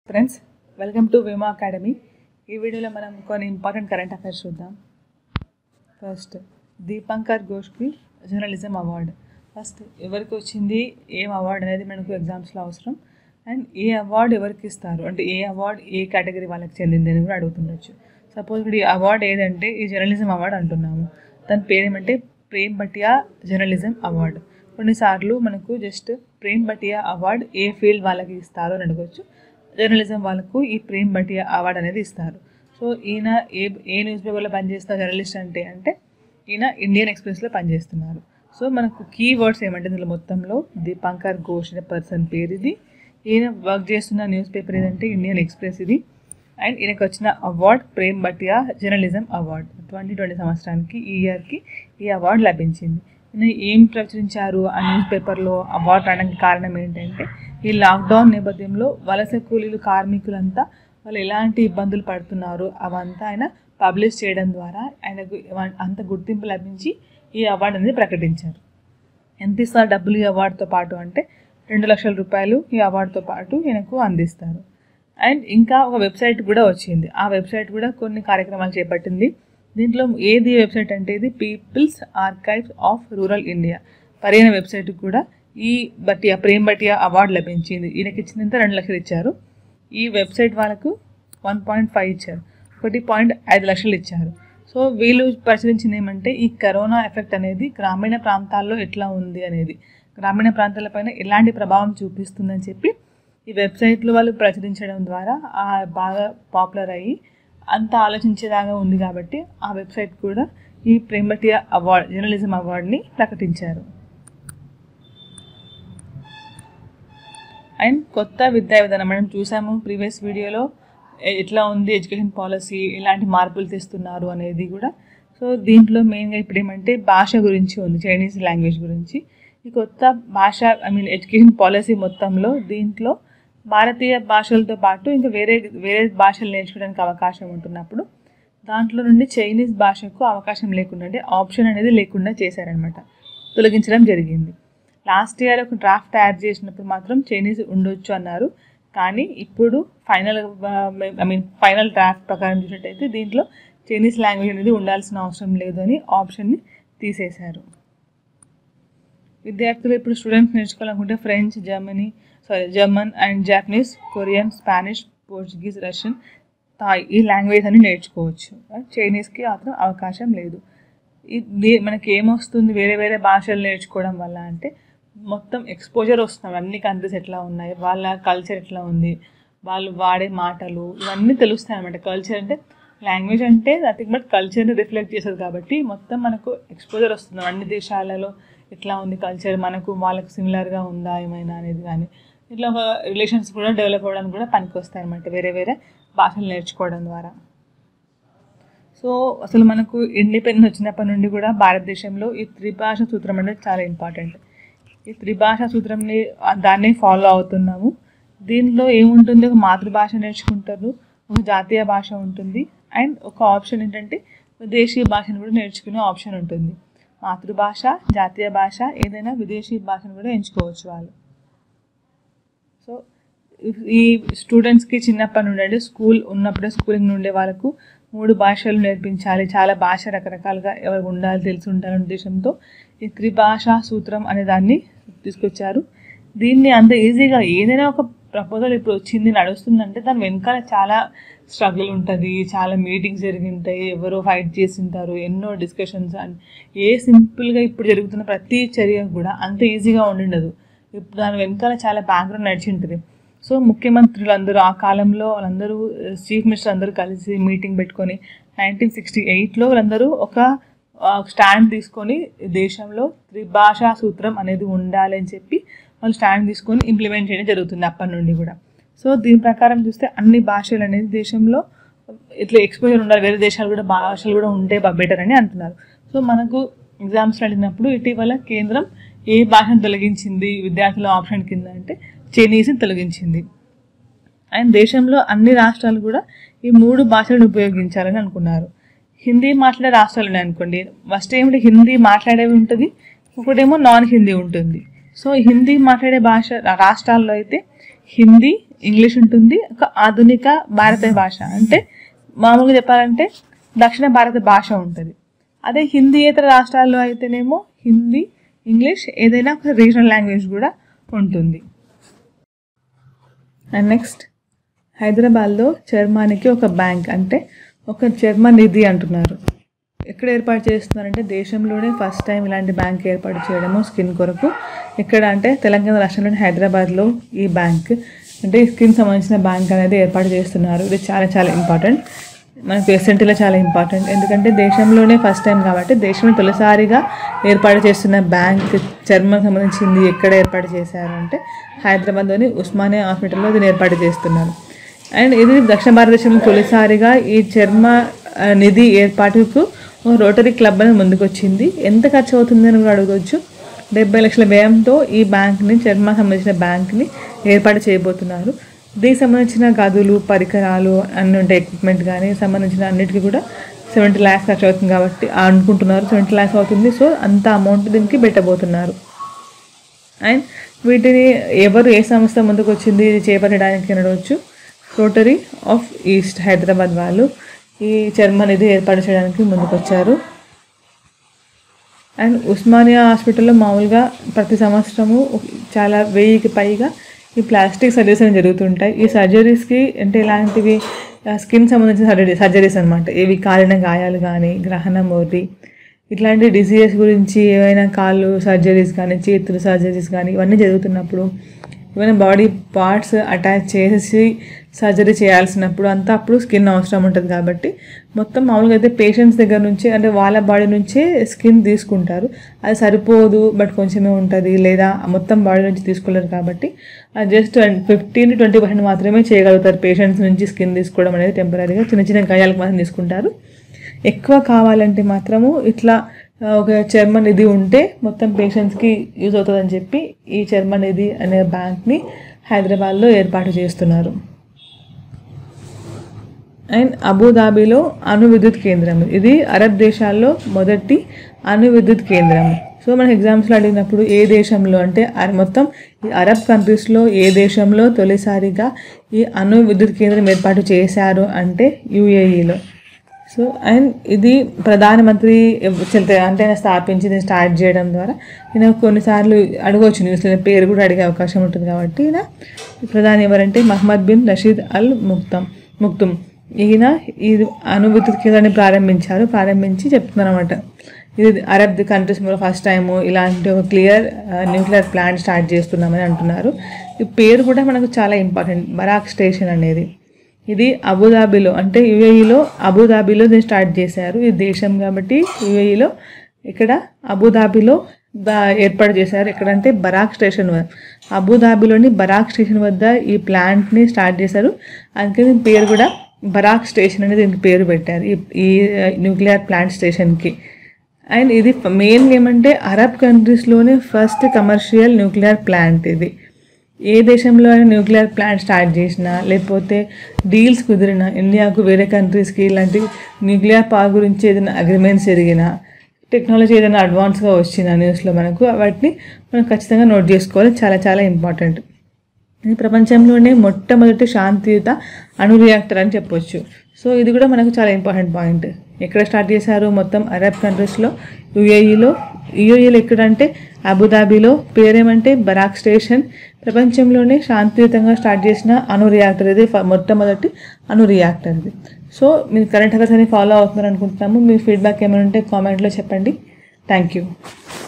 friends welcome to Vima academy ఈ వీడియోలో మనం కొన్ని ఇంపార్టెంట్ కరెంట్ అఫైర్స్ చూద్దాం ఫస్ట్ దీపంకర్ ఘోష్కి జర్నలిజం అవార్డు ఫస్ట్ ఎవరికి వచ్చింది ఏం అవార్డు అనేది మనకు ఎగ్జామ్స్లో అవసరం అండ్ ఏ అవార్డు ఎవరికి ఇస్తారు అంటే ఏ అవార్డు ఏ కేటగిరీ వాళ్ళకి చెందింది అని కూడా అడుగుతుండొచ్చు సపోజ్ ఇప్పుడు ఈ అవార్డు ఏదంటే ఈ జర్నలిజం అవార్డు అంటున్నాము దాని పేరు ఏమంటే ప్రేమ్ భటియా జర్నలిజం అవార్డు కొన్నిసార్లు మనకు జస్ట్ ప్రేమ్ భటియా అవార్డు ఏ ఫీల్డ్ వాళ్ళకి ఇస్తారు అని అడగవచ్చు జర్నలిజం వాళ్ళకు ఈ ప్రేమ్ భటియా అవార్డు అనేది ఇస్తారు సో ఈయన ఏ ఏ న్యూస్ పేపర్లో పనిచేస్తున్న జర్నలిస్ట్ అంటే అంటే ఈయన ఇండియన్ ఎక్స్ప్రెస్లో పనిచేస్తున్నారు సో మనకు కీ వర్డ్స్ ఏమంటే ఇందులో మొత్తంలో దీపాంకర్ ఘోష్ అనే పర్సన్ పేరు ఇది ఈయన వర్క్ చేస్తున్న న్యూస్ పేపర్ ఏదంటే ఇండియన్ ఎక్స్ప్రెస్ ఇది అండ్ ఈయనకు వచ్చిన award Prem Bhatia journalism award twenty twenty సంవత్సరానికి ఈ ఇయర్కి ఈ అవార్డు లభించింది ఈయన ఏం ప్రచురించారు ఆ న్యూస్ పేపర్లో అవార్డు రావడానికి కారణం ఏంటంటే ఈ లాక్డౌన్ నేపథ్యంలో వలస కూలీలు కార్మికులంతా వాళ్ళు ఎలాంటి ఇబ్బందులు పడుతున్నారు అవంతా ఆయన పబ్లిష్ చేయడం ద్వారా ఆయనకు అంత గుర్తింపు లభించి ఈ అవార్డు అనేది ప్రకటించారు ఎంత ఇస్తారు డబ్బులు ఈ అవార్డుతో పాటు అంటే రెండు లక్షల రూపాయలు ఈ అవార్డుతో పాటు ఈయనకు అందిస్తారు అండ్ ఇంకా ఒక వెబ్సైట్ కూడా వచ్చింది ఆ వెబ్సైట్ కూడా కొన్ని కార్యక్రమాలు చేపట్టింది దీంట్లో ఏది వెబ్సైట్ అంటే ఇది People's Archives of Rural India పరైన వెబ్సైట్ కూడా ఈ బట్టియా ప్రేమ్ బట్టియా అవార్డు లభించింది ఈయనకి ఇచ్చినంత రెండు లక్షలు ఇచ్చారు ఈ వెబ్సైట్ వాళ్ళకు వన్ పాయింట్ ఫైవ్ ఇచ్చారు ఒకటి పాయింట్ ఐదు లక్షలు ఇచ్చారు సో వీళ్ళు పరిశీలించింది ఏమంటే ఈ కరోనా ఎఫెక్ట్ అనేది గ్రామీణ ప్రాంతాల్లో ఎట్లా ఉంది అనేది గ్రామీణ ప్రాంతాలపైన ఎలాంటి ప్రభావం చూపిస్తుందని చెప్పి ఈ వెబ్సైట్లో వాళ్ళు ప్రచురించడం ద్వారా ఆ బాగా పాపులర్ అయ్యి అంత ఆలోచించేలాగా ఉంది కాబట్టి ఆ వెబ్సైట్ కూడా ఈ ప్రేమటియా అవార్డ్ జర్నలిజం అవార్డుని ప్రకటించారు అండ్ కొత్త విద్యా విధానం మనం చూసాము ప్రీవియస్ వీడియోలో ఎట్లా ఉంది ఎడ్యుకేషన్ పాలసీ ఎలాంటి మార్పులు తెస్తున్నారు అనేది కూడా సో దీంట్లో మెయిన్గా ఇప్పుడు ఏమంటే భాష గురించి ఉంది చైనీస్ లాంగ్వేజ్ గురించి ఈ కొత్త భాష ఐ మీన్ ఎడ్యుకేషన్ పాలసీ మొత్తంలో దీంట్లో భారతీయ భాషలతో పాటు ఇంకా వేరే వేరే భాషలు నేర్చుకోవడానికి అవకాశం ఉంటున్నప్పుడు దాంట్లో నుండి చైనీస్ భాషకు అవకాశం లేకుండా అంటే ఆప్షన్ అనేది లేకుండా చేశారనమాట తొలగించడం జరిగింది లాస్ట్ ఇయర్ ఒక డ్రాఫ్ట్ తయారు చేసినప్పుడు మాత్రం చైనీస్ ఉండొచ్చు అన్నారు కానీ ఇప్పుడు final I mean final draft ప్రకారం చూసినట్టయితే దీంట్లో చైనీస్ లాంగ్వేజ్ అనేది ఉండాల్సిన అవసరం లేదు అని ఆప్షన్ని తీసేశారు విద్యార్థులు ఇప్పుడు స్టూడెంట్స్ నేర్చుకోవాలనుకుంటే French Germany sorry German and Japanese Korean Spanish Portuguese Russian Thai ఈ లాంగ్వేజ్ అని నేర్చుకోవచ్చు చైనీస్కి మాత్రం అవకాశం లేదు ఇది మనకి ఏమొస్తుంది వేరే వేరే భాషలు నేర్చుకోవడం వల్ల అంటే మొత్తం ఎక్స్పోజర్ వస్తున్నాయి అన్ని కంట్రీస్ ఎట్లా ఉన్నాయి వాళ్ళ కల్చర్ ఎట్లా ఉంది వాళ్ళు వాడే మాటలు ఇవన్నీ తెలుస్తాయి అన్నమాట కల్చర్ అంటే లాంగ్వేజ్ అంటే నథింగ్ బట్ కల్చర్ని రిఫ్లెక్ట్ చేస్తుంది కాబట్టి మొత్తం మనకు ఎక్స్పోజర్ వస్తుంది అన్ని దేశాలలో ఎట్లా ఉంది కల్చర్ మనకు వాళ్ళకు సిమిలర్గా ఉందా ఏమైనా అనేది కానీ ఇట్లా ఒక రిలేషన్స్ కూడా డెవలప్ అవ్వడానికి కూడా పనికి వస్తాయి అనమాట వేరే వేరే భాషలు నేర్చుకోవడం ద్వారా సో అసలు మనకు ఇండిపెండెన్స్ వచ్చినప్పటి నుండి కూడా భారతదేశంలో ఈ త్రిభాష సూత్రం అనేది చాలా ఇంపార్టెంట్ ఈ త్రిభాష సూత్రంని దాన్ని ఫాలో అవుతున్నాము దీనిలో ఏముంటుంది ఒక మాతృభాష నేర్చుకుంటారు ఒక జాతీయ భాష ఉంటుంది అండ్ ఒక ఆప్షన్ ఏంటంటే విదేశీ భాషను కూడా నేర్చుకునే ఆప్షన్ ఉంటుంది మాతృభాష జాతీయ భాష ఏదైనా విదేశీ భాషను కూడా ఎంచుకోవచ్చు వాళ్ళు సో ఈ స్టూడెంట్స్కి చిన్నప్పటి నుండి అంటే స్కూల్ ఉన్నప్పుడే స్కూలింగ్ నుండే వాళ్ళకు మూడు భాషలు నేర్పించాలి చాలా భాష రకరకాలుగా ఎవరికి ఉండాలి తెలిసి ఉండాలనే ఉద్దేశంతో ఈ త్రిభాషా సూత్రం అనే దాన్ని తీసుకొచ్చారు దీన్ని అంత ఈజీగా ఏదైనా ఒక ప్రపోజల్ ఇప్పుడు వచ్చింది నడుస్తుందంటే దాని వెనకాల చాలా స్ట్రగుల్ ఉంటుంది చాలా మీటింగ్స్ జరిగి ఉంటాయి ఎవరో ఫైట్ చేసి ఉంటారు ఎన్నో డిస్కషన్స్ అండ్ ఏ సింపుల్గా ఇప్పుడు జరుగుతున్న ప్రతి చర్య కూడా అంత ఈజీగా ఉండిండదు ఇప్పుడు దాని వెనకాల చాలా బ్యాక్గ్రౌండ్ నడిచి ఉంటుంది సో ముఖ్యమంత్రులు అందరూ ఆ కాలంలో వాళ్ళందరూ చీఫ్ మినిస్టర్ అందరూ కలిసి మీటింగ్ పెట్టుకొని నైన్టీన్ సిక్స్టీ ఎయిట్లో వాళ్ళందరూ ఒక స్టాండ్ తీసుకొని దేశంలో త్రిభాషా సూత్రం అనేది ఉండాలి అని చెప్పి వాళ్ళు స్టాండ్ తీసుకొని ఇంప్లిమెంట్ చేయడం జరుగుతుంది అప్పటి నుండి కూడా సో దీని ప్రకారం చూస్తే అన్ని భాషలు అనేది దేశంలో ఇట్లా ఎక్స్పోజర్ ఉండాలి వేరే దేశాలు కూడా భాషలు కూడా ఉంటే బెటర్ అని అంటున్నారు సో మనకు ఎగ్జామ్స్ అడిగినప్పుడు ఇటీవల కేంద్రం ఏ భాషను తొలగించింది విద్యార్థుల ఆప్షన్ కింద అంటే చైనీస్ని తొలగించింది అండ్ దేశంలో అన్ని రాష్ట్రాలు కూడా ఈ మూడు భాషలను ఉపయోగించాలని అనుకున్నారు హిందీ మాట్లాడే రాష్ట్రాలు ఉన్నాయి అనుకోండి ఫస్ట్ ఏమిటి హిందీ మాట్లాడేవి ఉంటుంది ఒకటేమో నాన్ హిందీ ఉంటుంది సో హిందీ మాట్లాడే భాష రాష్ట్రాల్లో అయితే హిందీ ఇంగ్లీష్ ఉంటుంది ఒక ఆధునిక భారతీయ భాష అంటే మామూలుగా చెప్పాలంటే దక్షిణ భారత భాష ఉంటుంది అదే హిందీయేతర రాష్ట్రాల్లో అయితేనేమో హిందీ ఇంగ్లీష్ ఏదైనా ఒక రీజనల్ లాంగ్వేజ్ కూడా ఉంటుంది అండ్ నెక్స్ట్ హైదరాబాద్లో చర్మానికి ఒక బ్యాంక్ అంటే ఒక చర్మ నిధి అంటున్నారు ఎక్కడ ఏర్పాటు చేస్తున్నారంటే దేశంలోనే ఫస్ట్ టైం ఇలాంటి బ్యాంక్ ఏర్పాటు చేయడము స్కిన్ కొరకు ఎక్కడ అంటే తెలంగాణ రాష్ట్రంలోని హైదరాబాద్లో ఈ బ్యాంక్ అంటే ఈ స్కిన్ సంబంధించిన బ్యాంక్ అనేది ఏర్పాటు చేస్తున్నారు ఇది చాలా చాలా ఇంపార్టెంట్ మనకు ఎస్ఎన్టీలో చాలా ఇంపార్టెంట్ ఎందుకంటే దేశంలోనే ఫస్ట్ టైం కాబట్టి దేశంలో తొలిసారిగా ఏర్పాటు చేస్తున్న బ్యాంక్ చర్మం సంబంధించింది ఎక్కడ ఏర్పాటు చేశారు అంటే హైదరాబాద్లోని ఉస్మానియా హాస్పిటల్లో దీన్ని ఏర్పాటు చేస్తున్నారు అండ్ ఇది దక్షిణ భారతదేశంలో తొలిసారిగా ఈ చర్మ ఆ, నిధి ఏర్పాటుకు ఓ రోటరీ క్లబ్ అనేది ముందుకొచ్చింది ఎంత ఖర్చు అవుతుందని కూడా అడగవచ్చు డెబ్బై లక్షల వ్యయంతో ఈ బ్యాంక్ని చర్మ సంబంధించిన బ్యాంక్ని ఏర్పాటు చేయబోతున్నారు దీనికి సంబంధించిన గదులు పరికరాలు అన్ని ఉంటాయి ఎక్విప్మెంట్ కానీ సంబంధించిన అన్నిటికీ కూడా సెవెంటీ ల్యాక్స్ ఖర్చు అవుతుంది కాబట్టి అనుకుంటున్నారు సెవెంటీ ల్యాక్స్ అవుతుంది సో అంత అమౌంట్ దీనికి పెట్టబోతున్నారు అండ్ వీటిని ఎవరు ఏ సంస్థ ముందుకు వచ్చింది ఇది చేపట్టడానికి అనవచ్చు రోటరీ ఆఫ్ ఈస్ట్ హైదరాబాద్ వాళ్ళు ఈ చర్మ నిధి ఏర్పాటు చేయడానికి ముందుకు వచ్చారు అండ్ ఉస్మానియా హాస్పిటల్లో మామూలుగా ప్రతి సంవత్సరము ఒక- చాలా వెయ్యికి పైగా ఈ ప్లాస్టిక్ సర్జరీస్ అనేవి జరుగుతుంటాయి ఈ సర్జరీస్కి అంటే ఇలాంటివి స్కిన్ సంబంధించిన సర్జరీ సర్జరీస్ అనమాట ఇవి కాలిన గాయాలు కానీ గ్రహణం ఒకటి ఇట్లాంటి డిసీజెస్ గురించి ఏవైనా కాళ్ళు సర్జరీస్ కానీ చేతులు సర్జరీస్ కానీ ఇవన్నీ జరుగుతున్నప్పుడు ఏమైనా బాడీ పార్ట్స్ అటాచ్ చేసి సర్జరీ చేయాల్సినప్పుడు అంతా అప్పుడు స్కిన్ అవసరం ఉంటుంది కాబట్టి మొత్తం మామూలుగా అయితే పేషెంట్స్ దగ్గర నుంచి అంటే వాళ్ళ బాడీ నుంచే స్కిన్ తీసుకుంటారు అది సరిపోదు బట్ కొంచెమే ఉంటుంది లేదా మొత్తం బాడీ నుంచి తీసుకోలేరు కాబట్టి just fifteen to twenty percent మాత్రమే చేయగలుగుతారు పేషెంట్స్ నుంచి స్కిన్ తీసుకోవడం అనేది టెంపరీగా చిన్న చిన్న గాయాలకు మాత్రం తీసుకుంటారు ఎక్కువ కావాలంటే మాత్రము ఇట్లా ఆ, ఒక చర్మ నిధి ఉంటే మొత్తం పేషెంట్స్కి యూజ్ అవుతుందని చెప్పి ఈ చర్మ నిధి అనే బ్యాంక్ని హైదరాబాద్లో ఏర్పాటు చేస్తున్నారు అండ్ అబుదాబిలో అణు విద్యుత్ కేంద్రం ఇది అరబ్ దేశాల్లో మొదటి అణు విద్యుత్ కేంద్రం సో మన ఎగ్జామ్స్లో అడిగినప్పుడు ఏ దేశంలో అంటే అర- మొత్తం ఈ అరబ్ కంట్రీస్లో ఏ దేశంలో తొలిసారిగా ఈ అణు విద్యుత్ కేంద్రం ఏర్పాటు చేశారు అంటే యుఏఈలో సో అండ్ ఇది ప్రధానమంత్రి ఎవ్- చెల్తే అంటే ఆయన స్థాపించి దీన్ని స్టార్ట్ చేయడం ద్వారా ఈయన కొన్నిసార్లు అడగవచ్చు న్యూస్లో పేరు కూడా అడిగే అవకాశం ఉంటుంది కాబట్టి ఈయన ప్రధాని ఎవరంటే Mohammed bin Rashid Al Maktoum Maktoum ఈయన ఇది అణు విద్యుత్ కేంద్రాన్ని ప్రారంభించారు ప్రారంభించి చెప్తున్నారు అనమాట ఇది అరబ్ కంట్రీస్ ఫస్ట్ టైము ఇలాంటి ఒక క్లియర్ న్యూక్లియర్ ప్లాంట్ స్టార్ట్ చేస్తున్నామని అంటున్నారు ఈ పేరు కూడా మనకు చాలా ఇంపార్టెంట్ బరాక్ స్టేషన్ అనేది ఇది అబుదాబిలో అంటే యుఏఈలో అబుదాబిలో దీన్ని స్టార్ట్ చేశారు ఇది దేశం కాబట్టి యుఏఈలో ఇక్కడ అబుదాబిలో దా ఏర్పాటు చేశారు ఎక్కడంటే బరాక్ స్టేషన్ వద్ద అబుదాబిలోని బరాక్ స్టేషన్ వద్ద ఈ ప్లాంట్ని స్టార్ట్ చేశారు అందుకే దీని పేరు కూడా బరాక్ స్టేషన్ అనేది దీనికి పేరు పెట్టారు ఈ ఈ న్యూక్లియర్ ప్లాంట్ స్టేషన్కి అండ్ ఇది మెయిన్ ఏమంటే అరబ్ కంట్రీస్లోనే ఫస్ట్ కమర్షియల్ న్యూక్లియర్ ప్లాంట్ ఇది ఏ దేశంలో అయినా న్యూక్లియర్ ప్లాంట్ స్టార్ట్ చేసినా లేకపోతే డీల్స్ కుదిరినా ఇండియాకు వేరే కంట్రీస్కి ఇలాంటి న్యూక్లియర్ పవర్ గురించి ఏదైనా అగ్రిమెంట్స్ జరిగినా టెక్నాలజీ ఏదైనా అడ్వాన్స్గా వచ్చిన న్యూస్లో మనకు వాటిని మనం ఖచ్చితంగా నోట్ చేసుకోవాలి చాలా చాలా ఇంపార్టెంట్ ఇది ప్రపంచంలోనే మొట్టమొదటి శాంతియుత అణు రియాక్టర్ అని చెప్పొచ్చు సో ఇది కూడా మనకు చాలా ఇంపార్టెంట్ పాయింట్ ఎక్కడ స్టార్ట్ చేశారు మొత్తం అరబ్ కంట్రీస్లో యుఏఈలో యుఏఈలో ఎక్కడంటే అబుదాబిలో పేరేమంటే బరాక్ స్టేషన్ ప్రపంచంలోనే శాంతియుతంగా స్టార్ట్ చేసిన అణు రియాక్టర్ ఇది ఫ- మొట్టమొదటి అణు రియాక్టర్ ఇది సో మీరు కరెంట్ అఫైర్స్ అని ఫాలో అవుతున్నారు అనుకుంటున్నాము మీ ఫీడ్బ్యాక్ ఏమైనా ఉంటే కామెంట్లో చెప్పండి థ్యాంక్ యూ